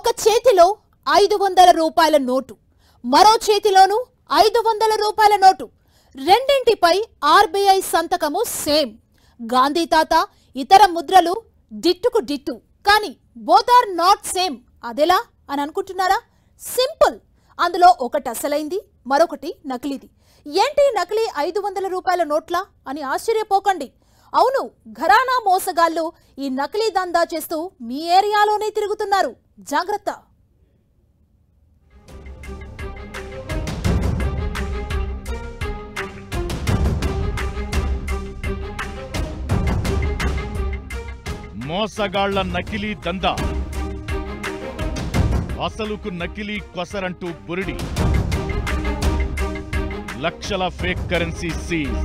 ఒక చేతిలో ఐదు వందల రూపాయల నోటు మరో చేతిలోనూ ఐదు వందల రూపాయల నోటు రెండింటిపై ఆర్బీఐ సంతకము సేమ్ గాంధీ తాత ఇతర ముద్రలు డిట్టుకు డిట్టు కానీ బోత్ ఆర్ నాట్ సేమ్ అదెలా అని అనుకుంటున్నారా సింపుల్ అందులో ఒకటి అసలైంది మరొకటి నకిలీది ఏంటి నకిలీ ఐదు వందల రూపాయల నోట్లా అని ఆశ్చర్యపోకండి అవును ఘరానా మోసగాళ్ళు ఈ నకిలీ దందా చేస్తూ మీ ఏరియాలోనే తిరుగుతున్నారు జాగ్రత్త మోసగాళ్ల నకిలీ దందా అసలుకు నకిలీ కొసరంటూ బురిడి లక్షల ఫేక్ కరెన్సీ సీజ్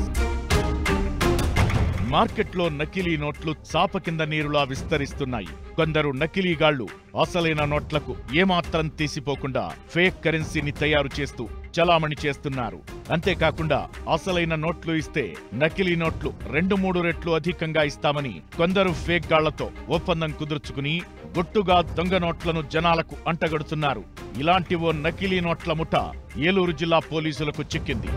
మార్కెట్లో నకిలీ నోట్లు చాప కింద నీరులా విస్తరిస్తున్నాయి కొందరు నకిలీగాళ్లు అసలైన నోట్లకు ఏమాత్రం తీసిపోకుండా ఫేక్ కరెన్సీని తయారు చేస్తూ చలామణి చేస్తున్నారు అంతేకాకుండా అసలైన నోట్లు ఇస్తే నకిలీ నోట్లు రెండు మూడు రెట్లు అధికంగా ఇస్తామని కొందరు ఫేక్ గాళ్లతో ఒప్పందం కుదుర్చుకుని గుట్టుగా దొంగ నోట్లను జనాలకు అంటగడుతున్నారు ఇలాంటి ఓ నకిలీ నోట్ల ముఠ ఏలూరు జిల్లా పోలీసులకు చిక్కింది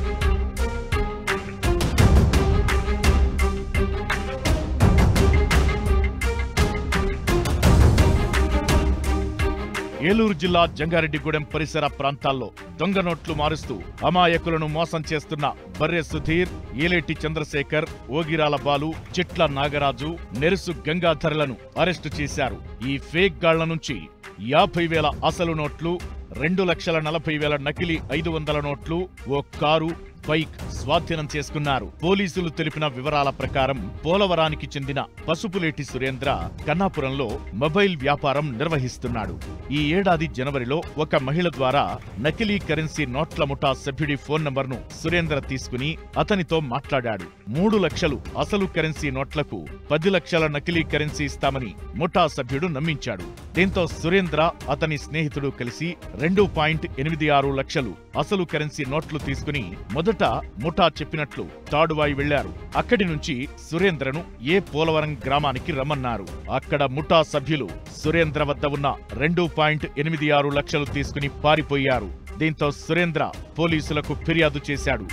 ఏలూరు జిల్లా జంగారెడ్డిగూడెం పరిసర ప్రాంతాల్లో దొంగ నోట్లు మారుస్తూ అమాయకులను మోసం చేస్తున్న బర్రె సుధీర్ ఏలేటి చంద్రశేఖర్ ఓగిరాల బాలు చిట్ల నాగరాజు నెరుసు గంగాధరలను అరెస్టు చేశారు ఈ ఫేక్ గాళ్ల నుంచి యాభై వేల అసలు నోట్లు రెండు లక్షల నలభై వేల నకిలీ ఐదు వందల నోట్లు ఓ కారు బైక్ స్వాధీనం చేసుకున్నారు పోలీసులు తెలిపిన వివరాల ప్రకారం పోలవరానికి చెందిన పసుపులేటి సురేంద్ర కన్నాపురంలో మొబైల్ వ్యాపారం నిర్వహిస్తున్నాడు ఈ ఏడాది జనవరిలో ఒక మహిళ ద్వారా నకిలీ కరెన్సీ నోట్ల ముఠా సభ్యుడి ఫోన్ నంబర్ను సురేంద్ర తీసుకుని అతనితో మాట్లాడాడు మూడు లక్షలు అసలు కరెన్సీ నోట్లకు పది లక్షల నకిలీ కరెన్సీ ఇస్తామని ముఠా సభ్యుడు నమ్మించాడు దీంతో సురేంద్ర అతని స్నేహితుడు కలిసి రెండు పాయింట్ ఎనిమిది ఆరు లక్షలు అసలు కరెన్సీ నోట్లు తీసుకుని మొదట ముఠా చెప్పినట్లు తాడువాయి వెళ్లారు అక్కడి నుంచి సురేంద్రను ఏ పోలవరం గ్రామానికి రమ్మన్నారు అక్కడ ముఠా సభ్యులు సురేంద్ర వద్ద ఉన్న రెండు పాయింట్ ఎనిమిది ఆరు లక్షలు తీసుకుని పారిపోయారు దీంతో సురేంద్ర పోలీసులకు ఫిర్యాదు చేశాడు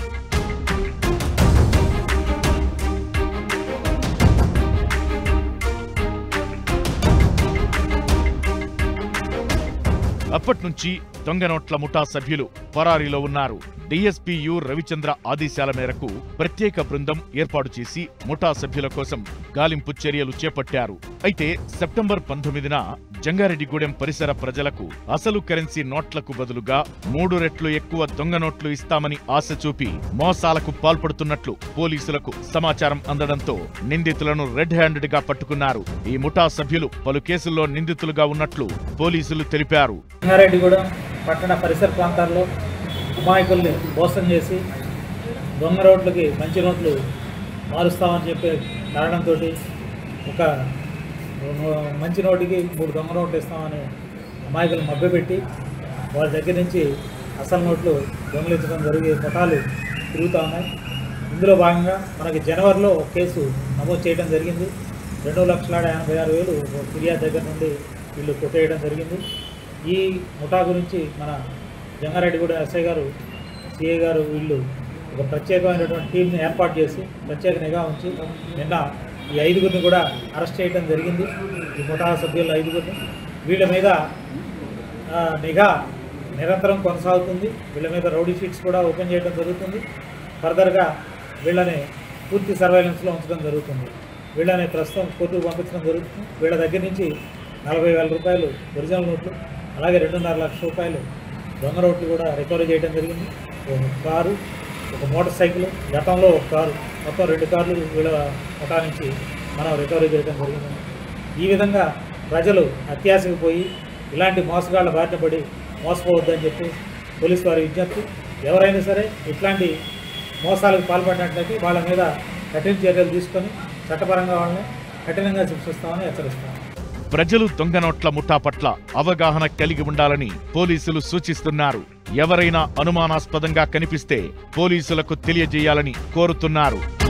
అప్పట్నుంచి దొంగ నోట్ల ముఠా సభ్యులు పరారీలో ఉన్నారు డిఎస్పీయు రవిచంద్ర ఆదేశాల మేరకు ప్రత్యేక బృందం ఏర్పాటు చేసి ముఠా సభ్యుల కోసం గాలింపు చర్యలు చేపట్టారు అయితే సెప్టెంబర్ పంతొమ్మిదిన జంగారెడ్డిగూడెం పరిసర ప్రజలకు అసలు కరెన్సీ నోట్లకు బదులుగా మూడు రెట్లు ఎక్కువ దొంగ నోట్లు ఇస్తామని ఆశ చూపి మోసాలకు పాల్పడుతున్నట్లు పోలీసులకు సమాచారం అందడంతో నిందితులను రెడ్ హ్యాండెడ్ గా పట్టుకున్నారు ఈ ముఠా సభ్యులు పలు కేసుల్లో నిందితులుగా ఉన్నట్లు పోలీసులు తెలిపారు రంగారెడ్డిగూడెం పట్టణ పరిసర ప్రాంతాల్లో అమాయకుల్ని మోసం చేసి దొంగ రోడ్లకి మంచి రోడ్లు మారుస్తామని చెప్పే కారణంతో ఒక మంచి నోటికి మూడు దొంగ నోట్లు ఇస్తామని అమాయకులు మభ్యపెట్టి వాళ్ళ దగ్గర నుంచి అసలు నోట్లు దొంగలించడం జరిగే ముఠాలు తిరుగుతూ ఉన్నాయి ఇందులో భాగంగా మనకి జనవరిలో ఒక కేసు నమోదు చేయడం జరిగింది రెండు లక్షల ఎనభై ఆరు వేలు ఒక ఫిర్యాదు దగ్గర నుండి వీళ్ళు కొట్టేయడం జరిగింది ఈ ముఠా గురించి మన జంగారెడ్డిగూడ ఎస్ఐ గారు సిఐ గారు వీళ్ళు ఒక ప్రత్యేకమైనటువంటి టీంని ఏర్పాటు చేసి ప్రత్యేక నిఘా ఉంచి నిన్న ఈ ఐదుగురిని కూడా అరెస్ట్ చేయడం జరిగింది ఈ ముఠా సభ్యుల ఐదుగురిని వీళ్ళ మీద ఆ, నిఘా నిరంతరం కొనసాగుతుంది వీళ్ళ మీద రౌడీ షీట్స్ కూడా ఓపెన్ చేయడం జరుగుతుంది ఫర్దర్గా వీళ్ళని పూర్తి సర్వైలెన్స్లో ఉంచడం జరుగుతుంది వీళ్ళని ప్రస్తుతం కోర్టుకు పంపించడం జరుగుతుంది వీళ్ళ దగ్గర నుంచి నలభై వేల రూపాయలు ఒరిజినల్ నోట్లు అలాగే రెండున్నర లక్షల రూపాయలు దొంగ నోట్లు కూడా రికవరీ చేయడం జరిగింది ఒక కారు ఒక మోటార్ సైకిల్ గతంలో ఒక కారు మొత్తం రెండు కార్లు వీళ్ళ ముఠా నుంచి మనం రికవరీ చేయడం జరిగింది ఈ విధంగా ప్రజలు అత్యాశకు పోయి ఇలాంటి మోసగాళ్ళ బారిన పడి మోసపోవద్దని చెప్పి పోలీసు వారి విజ్ఞప్తి ఎవరైనా సరే ఇట్లాంటి మోసాలకు పాల్పడినట్లయితే వాళ్ళ మీద కఠిన చర్యలు తీసుకొని చట్టపరంగా వాళ్ళని కఠినంగా శిక్షిస్తామని హెచ్చరిస్తాం ప్రజలు దొంగ నోట్ల ముఠా పట్ల అవగాహన కలిగి ఉండాలని పోలీసులు సూచిస్తున్నారు ఎవరైనా అనుమానాస్పదంగా కనిపిస్తే పోలీసులకు తెలియజేయాలని కోరుతున్నారు